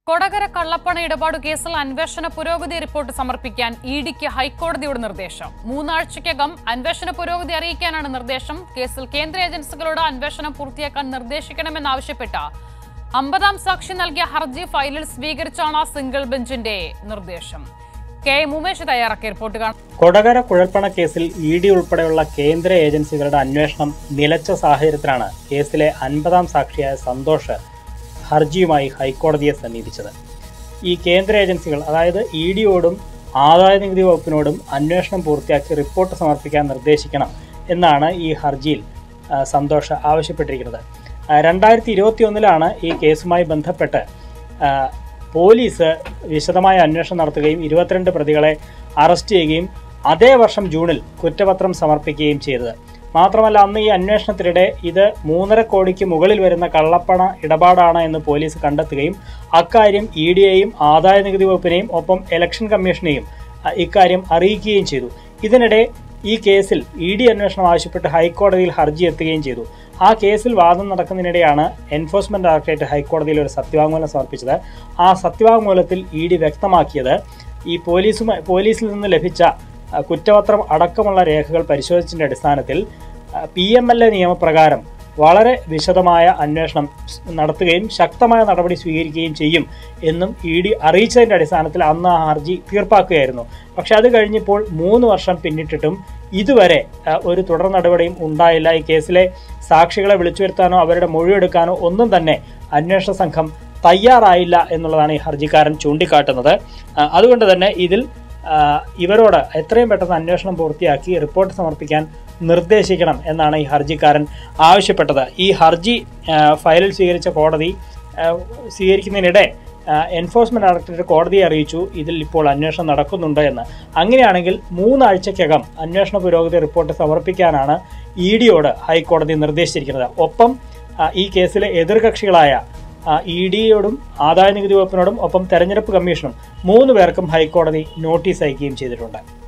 കൊടകര കള്ളപ്പണ ഇടപാട് കേസിൽ അന്വേഷണ പുരോഗതി റിപ്പോർട്ട് സമർപ്പിക്കാൻ ഇ ഡിക്ക് ഹൈക്കോടതിയുടെ നിർദ്ദേശം മൂന്നാഴ്ചയ്ക്കകം അന്വേഷണ പുരോഗതി അറിയിക്കാനാണ് നിർദ്ദേശം കേസിൽ കേന്ദ്ര ഏജൻസികളോട് അന്വേഷണം പൂർത്തിയാക്കാൻ നിർദ്ദേശിക്കണമെന്നാവശ്യപ്പെട്ട അമ്പതാം സാക്ഷി നൽകിയ ഹർജി ഫയലിൽ സ്വീകരിച്ചാണ് സിംഗിൾ ബെഞ്ചിന്റെ നിർദ്ദേശം കെ എം ഉമേഷ് തയ്യാറാക്കിയ റിപ്പോർട്ട് കാണാം കൊടകര കുഴൽപ്പണ കേസിൽ ഇ ഡി ഉൾപ്പെടെയുള്ള കേന്ദ്ര ഏജൻസികളുടെ അന്വേഷണം നിലച്ച സാഹചര്യത്തിലാണ് കേസിലെ അൻപതാം സാക്ഷിയായ സന്തോഷ് ഹർജിയുമായി ഹൈക്കോടതിയെ സമീപിച്ചത് ഈ കേന്ദ്ര ഏജൻസികൾ അതായത് ഇ ഡിയോടും ആദായ നികുതി വകുപ്പിനോടും അന്വേഷണം പൂർത്തിയാക്കി റിപ്പോർട്ട് സമർപ്പിക്കാൻ നിർദ്ദേശിക്കണം എന്നാണ് ഈ ഹർജിയിൽ ആ, സന്തോഷ് ആവശ്യപ്പെട്ടിരിക്കുന്നത് രണ്ടായിരത്തി ഇരുപത്തി ഒന്നിലാണ് ഈ കേസുമായി ബന്ധപ്പെട്ട് ആ, പോലീസ് വിശദമായ അന്വേഷണം നടത്തുകയും ഇരുപത്തിരണ്ട് പ്രതികളെ അറസ്റ്റ് ചെയ്യുകയും അതേ വർഷം ജൂണിൽ കുറ്റപത്രം സമർപ്പിക്കുകയും ചെയ്തത് മാത്രമല്ല അന്ന് ഈ അന്വേഷണത്തിനിടെ ഇത് മൂന്നര കോടിക്ക് മുകളിൽ വരുന്ന കള്ളപ്പണ ഇടപാടാണ് എന്ന് പോലീസ് കണ്ടെത്തുകയും അക്കാര്യം ഇ ഡിയെയും ആദായ നികുതി വകുപ്പിനെയും ഒപ്പം ഇലക്ഷൻ കമ്മീഷനെയും അ, ഇക്കാര്യം അറിയിക്കുകയും ചെയ്തു ഇതിനിടെ ഈ കേസിൽ ഇ ഡി അന്വേഷണം ആവശ്യപ്പെട്ട് ഹൈക്കോടതിയിൽ ഹർജി എത്തുകയും ചെയ്തു ആ കേസിൽ വാദം നടക്കുന്നതിനിടെയാണ് എൻഫോഴ്സ്മെന്റ് ഡയറക്ടറേറ്റ് ഹൈക്കോടതിയിൽ ഒരു സത്യവാങ്മൂലം സമർപ്പിച്ചത് ആ സത്യവാങ്മൂലത്തിൽ ഇ ഡി വ്യക്തമാക്കിയത് ഈ പോലീസുമായി പോലീസിൽ നിന്ന് ലഭിച്ച ആ, കുറ്റപത്രം അടക്കമുള്ള രേഖകൾ പരിശോധിച്ചതിന്റെ അടിസ്ഥാനത്തിൽ പി എം എൽ എ നിയമപ്രകാരം വളരെ വിശദമായ അന്വേഷണം സ് നടത്തുകയും ശക്തമായ നടപടി സ്വീകരിക്കുകയും ചെയ്യും എന്നും ഇ ഡി അറിയിച്ചതിന്റെ അടിസ്ഥാനത്തിൽ അന്ന് ആ ഹർജി തീർപ്പാക്കുകയായിരുന്നു പക്ഷെ അത് കഴിഞ്ഞപ്പോൾ മൂന്ന് വർഷം പിന്നിട്ടിട്ടും ഇതുവരെ ആ, ഒരു തുടർ നടപടിയും ഉണ്ടായില്ല ഈ കേസിലെ സാക്ഷികളെ വിളിച്ചു വരുത്താനോ അവരുടെ മൊഴിയെടുക്കാനോ ഒന്നും തന്നെ അന്വേഷണ സംഘം തയ്യാറായില്ല എന്നുള്ളതാണ് ഈ ഹർജിക്കാരൻ ചൂണ്ടിക്കാട്ടുന്നത് ആ, അതുകൊണ്ട് തന്നെ ഇതിൽ ആ, ഇവരോട് എത്രയും പെട്ടെന്ന് അന്വേഷണം പൂർത്തിയാക്കി റിപ്പോർട്ട് സമർപ്പിക്കാൻ നിർദ്ദേശിക്കണം എന്നാണ് ഈ ഹർജിക്കാരൻ ആവശ്യപ്പെട്ടത് ഈ ഹർജി ആ, ഫയലിൽ സ്വീകരിച്ച കോടതി ആ, സ്വീകരിക്കുന്നതിനിടെ ആ, എൻഫോഴ്സ്മെന്റ് ഡയറക്ടറേറ്റ് കോടതിയെ അറിയിച്ചു ഇതിൽ ഇപ്പോൾ അന്വേഷണം നടക്കുന്നുണ്ട് എന്ന് അങ്ങനെയാണെങ്കിൽ മൂന്നാഴ്ചക്കകം അന്വേഷണ പുരോഗതി റിപ്പോർട്ട് സമർപ്പിക്കാനാണ് ഇ ഡിയോട് ഹൈക്കോടതി നിർദ്ദേശിച്ചിരിക്കുന്നത് ഒപ്പം ആ, ഈ കേസിലെ എതിർകക്ഷികളായ ഇ ഡിയോടും ആദായ നികുതി വകുപ്പിനോടും ഒപ്പം തെരഞ്ഞെടുപ്പ് കമ്മീഷനും മൂന്ന് പേർക്കും ഹൈക്കോടതി നോട്ടീസ് അയക്കുകയും ചെയ്തിട്ടുണ്ട്